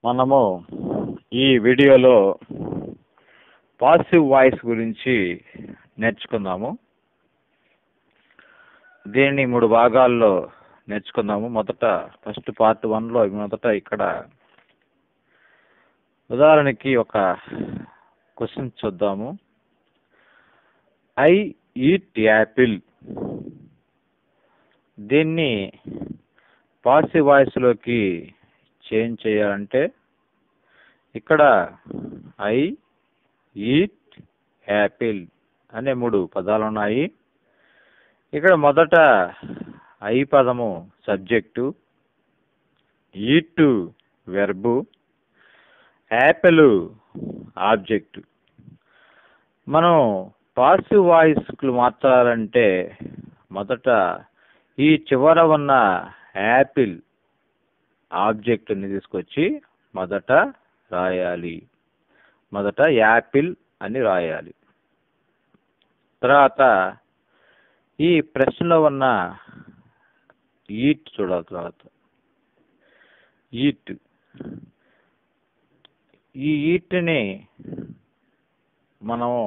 మనము ఈ వీడియోలో పాసివ్ వాయిస్ గురించి నేర్చుకుందాము దీన్ని మూడు భాగాల్లో నేర్చుకుందాము మొదట ఫస్ట్ పార్ట్ వన్లో మొదట ఇక్కడ ఉదాహరణకి ఒక క్వశ్చన్ చూద్దాము ఐ ఈట్ యాపిల్ దీన్ని పాసివ్ వాయిస్లోకి చేంజ్ చేయాలంటే ఇక్కడ ఐ ఈట్ యాపిల్ అనే మూడు పదాలు ఉన్నాయి ఇక్కడ మొదట ఐ పదము subject eat verb apple object మనం పాసివ్ వాయిస్లు మార్చాలంటే మొదట ఈ చివర ఉన్న యాపిల్ ఆబ్జెక్ట్ని తీసుకొచ్చి మొదట రాయాలి మొదట యాపిల్ అని రాయాలి తర్వాత ఈ ప్రశ్నలో ఉన్న ఈట్ చూడాలి తర్వాత ఈట్ ఈ ఈట్ని మనము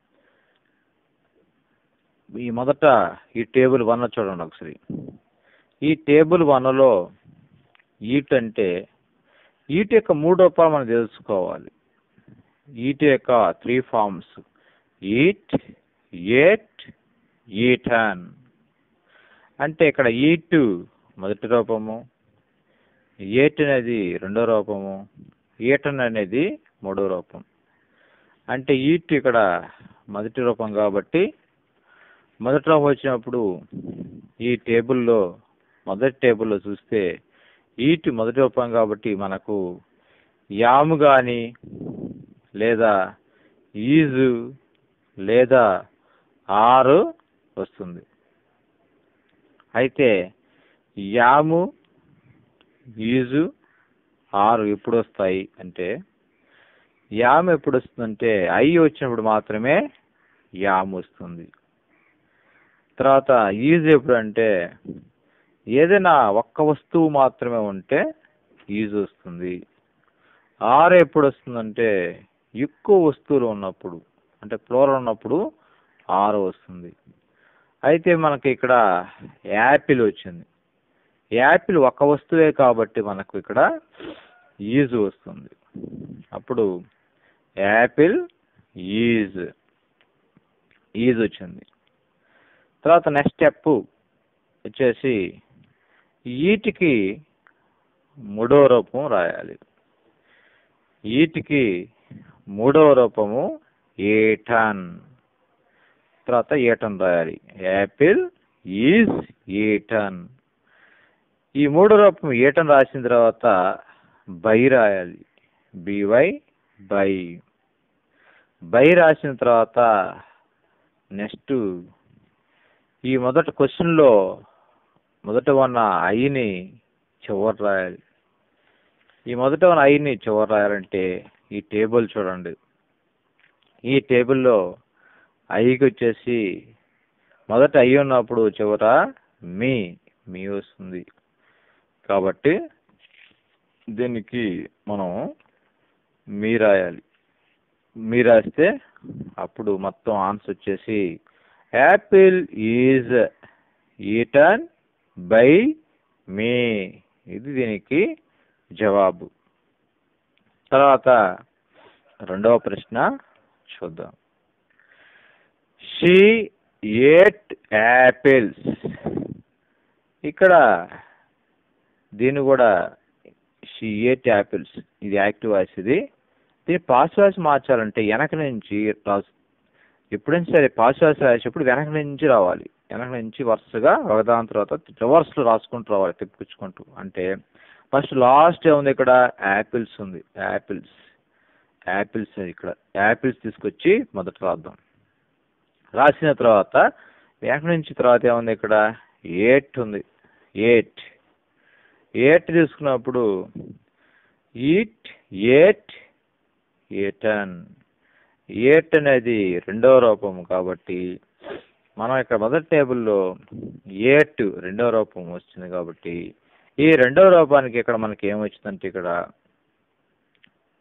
ఈ మొదట ఈ టేబుల్ వన్ చూడండి ఒకసారి ఈ టేబుల్ వన్లో ఈట్ అంటే ఈట్ యొక్క మూడు రూపాయలు మనం తెలుసుకోవాలి ఈట్ యొక్క three forms eat ate eaten అంటే ఇక్కడ ఈట్ మొదటి రూపము ఏట్ అనేది రెండో రూపము ఈటన్ అనేది మూడో రూపం అంటే ఈట్ ఇక్కడ మొదటి రూపం కాబట్టి మొదటి రూపం వచ్చినప్పుడు ఈ టేబుల్లో మొదటి టేబుల్లో చూస్తే ఈట్ మొదటి రూపం కాబట్టి మనకు యాము కానీ లేదా ఈజు లేదా ఆరు వస్తుంది అయితే యాము ఈజు ఆరు ఎప్పుడు వస్తాయి అంటే యామ్ ఎప్పుడు వస్తుందంటే ఐ వచ్చినప్పుడు మాత్రమే యామ్ వస్తుంది తర్వాత ఈజ్ ఎప్పుడు అంటే ఏదైనా ఒక్క వస్తువు మాత్రమే ఉంటే ఈజ్ వస్తుంది ఆర్ ఎప్పుడు వస్తుందంటే ఎక్కువ వస్తువులు ఉన్నప్పుడు అంటే ఫ్లోర్ ఉన్నప్పుడు ఆరు వస్తుంది అయితే మనకి ఇక్కడ యాపిల్ వచ్చింది యాపిల్ ఒక వస్తువే కాబట్టి మనకు ఇక్కడ ఈజ్ వస్తుంది అప్పుడు యాపిల్ ఈజ్ ఈజ్ వచ్చింది తర్వాత నెక్స్ట్ స్టెప్ వచ్చేసి ఈటికి మూడో రూపం రాయాలి ఈటికి మూడవ రూపము ఏటన్ తర్వాత ఏటన్ రాయాలి యాపిల్ ఈజ్ ఏటన్ ఈ మూడో రూపం ఏటన్ రాసిన తర్వాత బై రాయాలి బివై బై బై రాసిన తర్వాత నెక్స్ట్ ఈ మొదటి క్వశ్చన్లో మొదట ఉన్న ఐని చివరి రాయాలి ఈ మొదట ఉన్న ఐని చివరి రాయాలంటే ఈ టేబుల్ చూడండి ఈ టేబుల్లో ఐకి వచ్చేసి మొదట ఐ ఉన్నప్పుడు చివర మీ మీ వస్తుంది కాబట్టి దీనికి మనం మీ రాయాలి మీ రాస్తే అప్పుడు మొత్తం ఆన్సర్ వచ్చేసి apple is eaten by me ఇది దీనికి జవాబు తర్వాత రెండవ ప్రశ్న చూద్దాం షీ ఏట్ యాపిల్స్ ఇక్కడ దీన్ని కూడా షీ ఏట్ యాపిల్స్ ఇది యాక్టివ్ వాయిస్ ఇది దీన్ని పాస్ వాయిస్ మార్చాలంటే వెనక నుంచి రాసు ఎప్పుడైనా సరే పాస్ వాయిస్ రాసేటప్పుడు వెనక నుంచి రావాలి వెనక నుంచి వరుసగా ఒకదాని తర్వాత రివర్స్లో రాసుకుంటూ రావాలి తిప్పించుకుంటూ అంటే ఫస్ట్ లాస్ట్ ఏముంది ఇక్కడ యాపిల్స్ ఉంది యాపిల్స్ యాపిల్స్ ఇక్కడ యాపిల్స్ తీసుకొచ్చి మొదట రాద్దాం రాసిన తర్వాత వెనక నుంచి తర్వాత ఏముంది ఇక్కడ ఎయిట్ ఉంది ఎయిట్ ఎయిట్ తీసుకున్నప్పుడు ఈట్ ఎయిట్ ఏటన్ ఎయిట్ అనేది రెండవ రూపం కాబట్టి మనం ఇక్కడ మొదటి టేబుల్లో ఎయిట్ రెండవ రూపం వచ్చింది కాబట్టి ఈ రెండవ రూపానికి ఇక్కడ మనకి ఏమొచ్చిందంటే ఇక్కడ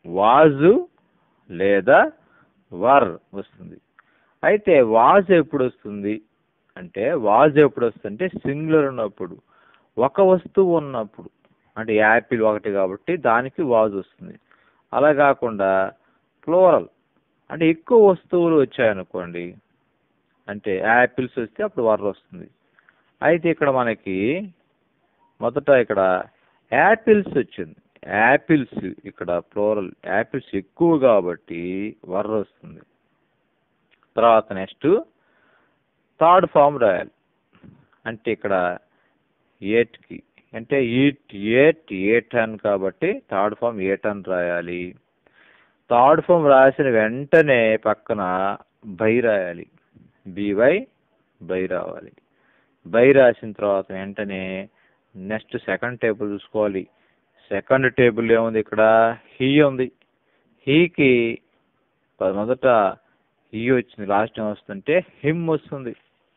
వాజు లేదా వర్ వస్తుంది అయితే వాజ్ ఎప్పుడు వస్తుంది అంటే వాజ్ ఎప్పుడు వస్తుందంటే సింగులర్ ఉన్నప్పుడు ఒక వస్తువు ఉన్నప్పుడు అంటే యాపిల్ ఒకటి కాబట్టి దానికి వాజ్ వస్తుంది అలా కాకుండా ఫ్లోరల్ అంటే ఎక్కువ వస్తువులు వచ్చాయనుకోండి అంటే యాపిల్స్ వస్తే అప్పుడు వర్ వస్తుంది అయితే ఇక్కడ మనకి మొదట ఇక్కడ యాపిల్స్ వచ్చింది యాపిల్స్ ఇక్కడ ఫ్లోరల్ యాపిల్స్ ఎక్కువ కాబట్టి వర్ వస్తుంది తర్వాత నెక్స్ట్ థర్డ్ ఫామ్ రాయాలి అంటే ఇక్కడ ఎయిట్కి అంటే ఈట్ ఎయిట్ ఎయిట్ అని కాబట్టి థర్డ్ ఫామ్ ఎయిట్ అని రాయాలి థర్డ్ ఫామ్ రాసిన వెంటనే పక్కన బై రాయాలి బీవై బై రావాలి బై రాసిన తర్వాత వెంటనే నెక్స్ట్ సెకండ్ టేబుల్ చూసుకోవాలి సెకండ్ టేబుల్ ఏముంది ఇక్కడ హీ ఉంది హీకి మొదట హీ వచ్చింది లాస్ట్ ఏం వస్తుంటే హిమ్ వస్తుంది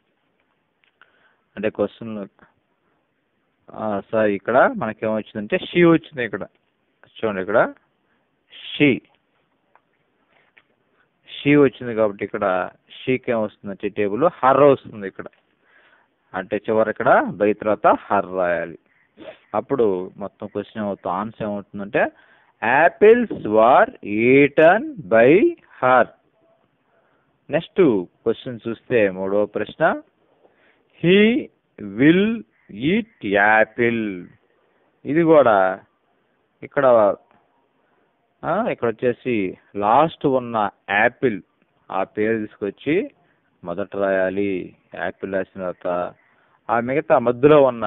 అంటే క్వశ్చన్ సార్ ఇక్కడ మనకేమొచ్చిందంటే షీ వచ్చింది ఇక్కడ చూడండి ఇక్కడ షీ షీ వచ్చింది కాబట్టి ఇక్కడ షీకి ఏమొస్తుందంటే టేబుల్ హర్ వస్తుంది ఇక్కడ అంటే చివరి ఇక్కడ బై తర్వాత హర్ రాయాలి అప్పుడు మొత్తం క్వశ్చన్ ఏమవుతుంది ఆన్సర్ ఏమవుతుందంటే apples were eaten by her next question చూస్తే మూడవ ప్రశ్న హీ విల్ ఈట్ యాపిల్ ఇది కూడా ఇక్కడ ఆ, ఇక్కడ వచ్చేసి లాస్ట్ ఉన్న యాపిల్ ఆ పేరు తీసుకొచ్చి మొదట రాయాలి యాపిల్ రాసిన తర్వాత ఆ మిగతా మధ్యలో ఉన్న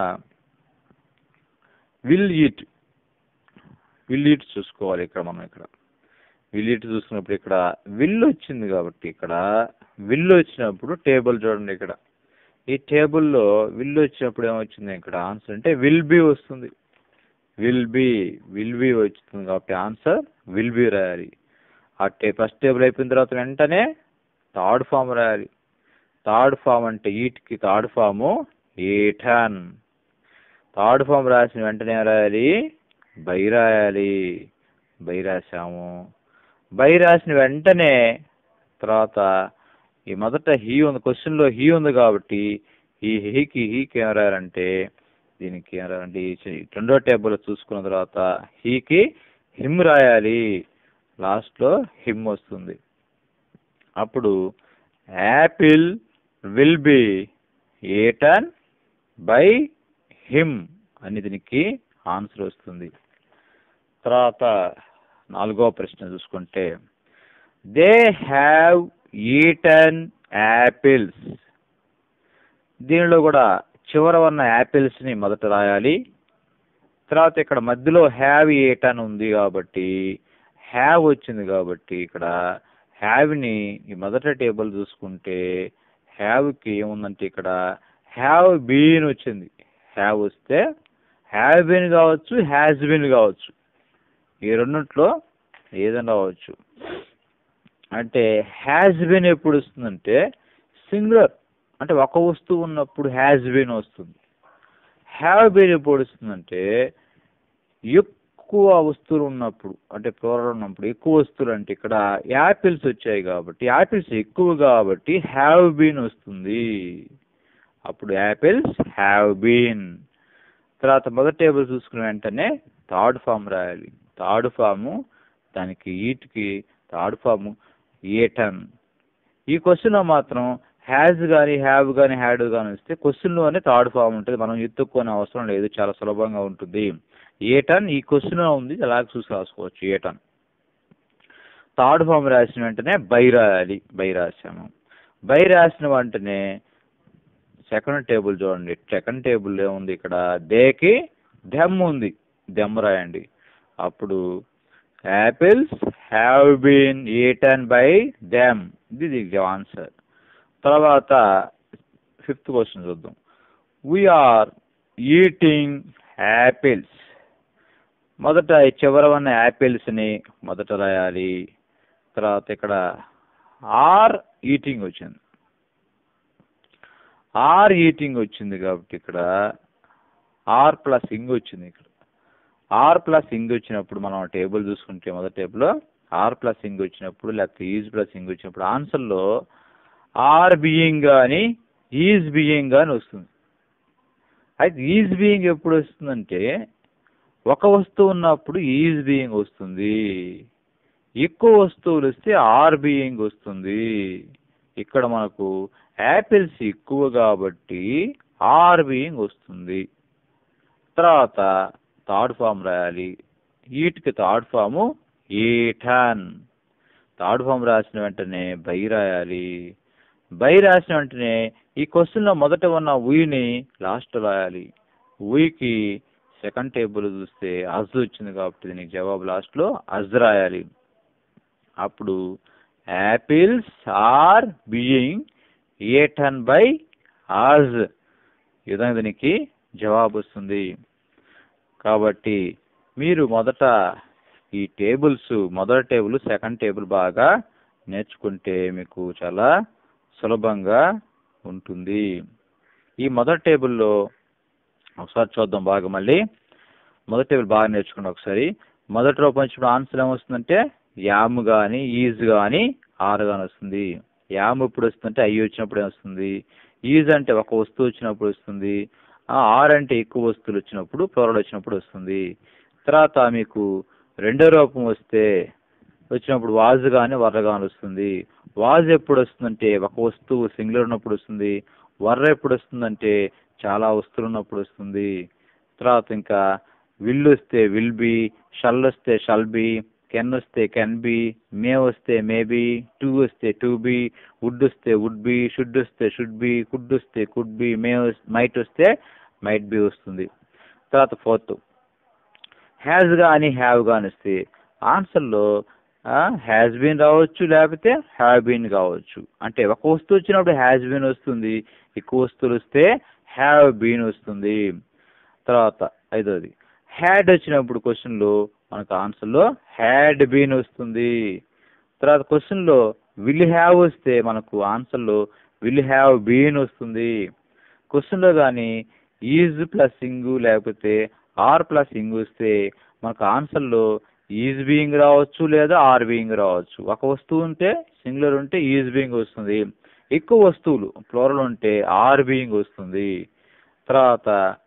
విల్ ఈట్ విల్ ఈట్ చూసుకోవాలి ఇక్కడ మనం ఇక్కడ విల్ ఈట్ చూసుకున్నప్పుడు ఇక్కడ విల్ వచ్చింది కాబట్టి ఇక్కడ విల్ వచ్చినప్పుడు టేబుల్ చూడండి ఇక్కడ ఈ టేబుల్లో విల్ వచ్చినప్పుడు ఏమొచ్చింది ఇక్కడ ఆన్సర్ అంటే విల్ బి వస్తుంది విల్ బి విల్ బి వచ్చింది కాబట్టి ఆన్సర్ విల్ బి రాయాలి ఆ టే ఫస్ట్ టేబుల్ అయిపోయిన తర్వాత వెంటనే థర్డ్ ఫామ్ రాయాలి థర్డ్ ఫామ్ అంటే ఈట్కి third form eaten third form రాసిన వెంటనే ఏం రాయాలి బై రాయాలి బై రాసాము బై రాసిన వెంటనే తర్వాత ఈ మొదట హీ ఉంది క్వశ్చన్లో హీ ఉంది కాబట్టి ఈ హీకి హీకి ఏం రాయాలంటే దీనికి ఏం రాయాలంటే ఈ చి- రెండో టేబుల్ చూసుకున్న తర్వాత హీకి హిమ్ రాయాలి లాస్ట్లో హిమ్ వస్తుంది అప్పుడు apple will be eaten by him అని దీనికి ఆన్సర్ వస్తుంది తర్వాత నాలుగో ప్రశ్న చూసుకుంటే దే హ్యావ్ ఈటన్ యాపిల్స్ దీనిలో కూడా చివర ఉన్న యాపిల్స్ని మొదట రాయాలి తర్వాత ఇక్కడ మధ్యలో హ్యావ్ ఈటన్ ఉంది కాబట్టి హ్యావ్ వచ్చింది కాబట్టి ఇక్కడ హ్యావ్ని ఈ మొదట టేబుల్ చూసుకుంటే హ్యావ్కి ఏముందంటే ఇక్కడ హ్యావ్ బీన్ వచ్చింది హ్యావ్ వస్తే హ్యావ్ బీన్ కావచ్చు హ్యాస్ బీన్ కావచ్చు ఈ రెండిట్లో ఏదైనా కావచ్చు అంటే హ్యాస్ బీన్ ఎప్పుడు వస్తుందంటే సింగులర్ అంటే ఒక వస్తువు ఉన్నప్పుడు హ్యాస్ బీన్ వస్తుంది హ్యావ్ బీన్ ఎప్పుడు వస్తుందంటే ఎక్కువ వస్తువులు ఉన్నప్పుడు అంటే ప్లోరల్ ఉన్నప్పుడు ఎక్కువ వస్తువులు అంటే ఇక్కడ యాపిల్స్ వచ్చాయి కాబట్టి యాపిల్స్ ఎక్కువ కాబట్టి హ్యావ్ బీన్ వస్తుంది అప్పుడు యాపిల్స్ హ్యావ్ బీన్ తర్వాత మొదటి టేబుల్ చూసుకున్న వెంటనే థర్డ్ ఫామ్ రాయాలి థర్డ్ ఫాము దానికి ఈట్కి థర్డ్ ఫాము ఏటన్ ఈ క్వశ్చన్లో మాత్రం హ్యాజ్ కానీ హ్యావ్ కానీ హ్యాడ్ కానీ వస్తే క్వశ్చన్లోనే థర్డ్ ఫామ్ ఉంటుంది మనం ఎత్తుక్కోనే అవసరం లేదు చాలా సులభంగా ఉంటుంది ఏటన్ ఈ క్వశ్చన్లో ఉంది అలాగే చూసి రాసుకోవచ్చు ఏటన్ థర్డ్ ఫామ్ రాసిన వెంటనే బై రాయాలి బై రాసాము బై రాసిన వెంటనే సెకండ్ టేబుల్ చూడండి సెకండ్ టేబుల్ ఏముంది ఇక్కడ దేకి దెమ్ ఉంది దెమ్ రాయండి అప్పుడు apples have been eaten by them ఇది దీనికి ఆన్సర్ తర్వాత ఫిఫ్త్ క్వశ్చన్ చూద్దాం వీఆర్ ఈటింగ్ యాపిల్స్ మొదట ఈ చివర ఉన్న యాపిల్స్ని మొదట రాయాలి తర్వాత ఇక్కడ ఆర్ ఈటింగ్ వచ్చింది ఆర్ ఈటింగ్ వచ్చింది కాబట్టి ఇక్కడ ఆర్ ప్లస్ ఇంగ్ వచ్చింది ఇక్కడ ఆర్ ప్లస్ ఇంగ్ వచ్చినప్పుడు మనం టేబుల్ చూసుకుంటే మొదటి టేబుల్ ఆర్ ప్లస్ ఇంగ్ వచ్చినప్పుడు లేకపోతే ఈజ్ ప్లస్ ఇంగ్ వచ్చినప్పుడు ఆన్సర్లో ఆర్ బియింగ్ అని ఈజ్ బియింగ్ అని వస్తుంది అయితే ఈజ్ బీయింగ్ ఎప్పుడు వస్తుందంటే ఒక వస్తువు ఉన్నప్పుడు ఈజ్ బీయింగ్ వస్తుంది ఎక్కువ వస్తువులు వస్తే ఆర్ బీయింగ్ వస్తుంది ఇక్కడ మనకు యాపిల్స్ ఎక్కువ కాబట్టి ఆర్ బీయింగ్ వస్తుంది తర్వాత థర్డ్ ఫామ్ రాయాలి వీటికి third form eaten third form రాసిన వెంటనే బై రాయాలి బై రాసిన వెంటనే ఈ క్వశ్చన్లో మొదట ఉన్న ఉయిని లాస్ట్ రాయాలి ఉయికి సెకండ్ టేబుల్ చూస్తే అజ్ వచ్చింది కాబట్టి దీనికి జవాబు లాస్ట్లో అజ్ రాయాలి అప్పుడు apples are being eaten by us ఈ విధంగా దీనికి జవాబు వస్తుంది కాబట్టి మీరు మొదట ఈ టేబుల్స్ మొదటి టేబుల్ సెకండ్ టేబుల్ బాగా నేర్చుకుంటే మీకు చాలా సులభంగా ఉంటుంది ఈ మొదటి టేబుల్లో ఒకసారి చూద్దాం బాగా మళ్ళీ మొదటి టేబుల్ బాగా నేర్చుకోండి ఒకసారి మొదటి రూపం వచ్చినప్పుడు ఆన్సర్ ఏమొస్తుందంటే యామ్ కానీ ఈజ్ కానీ ఆర్ కానీ వస్తుంది యామ్ ఎప్పుడు వస్తుందంటే ఐ వచ్చినప్పుడు వస్తుంది ఈజ్ అంటే ఒక వస్తువు వచ్చినప్పుడు వస్తుంది ఆర్ అంటే ఎక్కువ వస్తువులు వచ్చినప్పుడు ప్లోరల్ వచ్చినప్పుడు వస్తుంది తర్వాత మీకు రెండో రూపం వస్తే వచ్చినప్పుడు వాజ్ కానీ వర్ర కానీ వస్తుంది వాజ్ ఎప్పుడు వస్తుందంటే ఒక వస్తువు సింగులర్ ఉన్నప్పుడు వస్తుంది వర్ర ఎప్పుడు వస్తుందంటే చాలా వస్తువులు ఉన్నప్పుడు వస్తుంది తర్వాత ఇంకా విల్ వస్తే విల్ బి షల్ వస్తే షల్ బి కెన్ వస్తే కెన్ బి మే వస్తే మే బి టు వస్తే టు బి వుడ్ వస్తే వుడ్ బి షుడ్ వస్తే షుడ్ బి కుడ్ వస్తే కుడ్ బి మే మైట్ వస్తే మైట్ బి వస్తుంది తర్వాత ఫోర్త్ హ్యాజ్ కానీ హ్యావ్ కానీ వస్తే ఆన్సర్లో హ్యాజ్ బీన్ రావచ్చు లేకపోతే హ్యావ్ బీన్ కావచ్చు అంటే ఒక వస్తువు వచ్చినప్పుడు హ్యాజ్ బీన్ వస్తుంది ఎక్కువ వస్తువులు వస్తే హ్యావ్ బీన్ వస్తుంది తర్వాత ఐదోది హ్యాడ్ వచ్చినప్పుడు క్వశ్చన్లో మనకు ఆన్సర్లో హ్యాడ్ బీన్ వస్తుంది తర్వాత క్వశ్చన్లో విల్ హ్యావ్ వస్తే మనకు ఆన్సర్లో విల్ హ్యావ్ బీన్ వస్తుంది క్వశ్చన్లో కానీ ఈజ్ ప్లస్ ఇంగు లేకపోతే ఆర్ ప్లస్ ఇంగ్ వస్తే మనకు ఆన్సర్లో ఈజ్ బీయింగ్ రావచ్చు లేదా ఆర్ బీయింగ్ రావచ్చు ఒక వస్తువు ఉంటే సింగులర్ ఉంటే ఈజ్ బీయింగ్ వస్తుంది ఎక్కువ వస్తువులు ఫ్లోరల్ ఉంటే ఆర్ బీయింగ్ వస్తుంది తర్వాత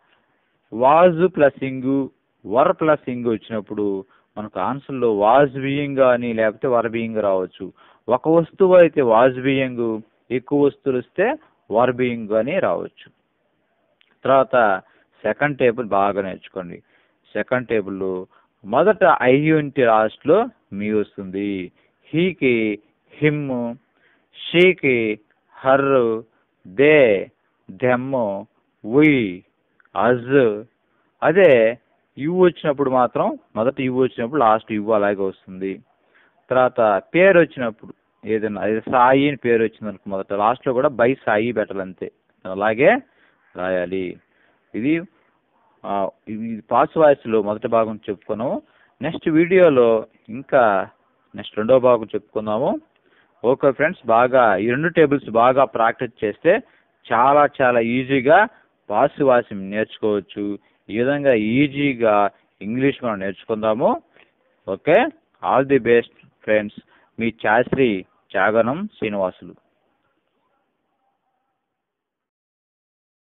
వాజ్ ప్లస్ ఇంగు వర్ ప్లస్ ఇంగ్ వచ్చినప్పుడు మనకు ఆన్సర్లో వాజ్ బీయింగ్ కానీ లేకపోతే వర్ బీయింగ్ రావచ్చు ఒక వస్తువు అయితే వాజ్ బీయింగ్ ఎక్కువ వస్తువులు వస్తే వర్ బీయింగ్ కానీ రావచ్చు తర్వాత సెకండ్ టేబుల్ బాగా నేర్చుకోండి సెకండ్ టేబుల్లో మొదట ఐ యూనిట్ లాస్ట్లో మీ వస్తుంది హీకి హిమ్ షీకి her they them we us అదే యు వచ్చినప్పుడు మాత్రం మొదట యు వచ్చినప్పుడు లాస్ట్ యు అలాగే వస్తుంది తర్వాత పేరు వచ్చినప్పుడు ఏదైనా అదే సాయి అని పేరు వచ్చింది అనుకో మొదట లాస్ట్లో కూడా బై సాయి పెట్టాలి అంతే అలాగే రాయాలి ఇది ఆ, ఇది పాస్ వాయిస్లో మొదటి భాగం చెప్పుకున్నాము నెక్స్ట్ వీడియోలో ఇంకా నెక్స్ట్ రెండో భాగం చెప్పుకుందాము ఓకే ఫ్రెండ్స్ బాగా ఈ రెండు టేబుల్స్ బాగా ప్రాక్టీస్ చేస్తే చాలా చాలా ఈజీగా పాస్ వాసి నేర్చుకోవచ్చు ఈ విధంగా ఈజీగా ఇంగ్లీష్ మనం నేర్చుకుందాము okay all the best friends మీ చాశ్రీ చాగనం శ్రీనివాసులు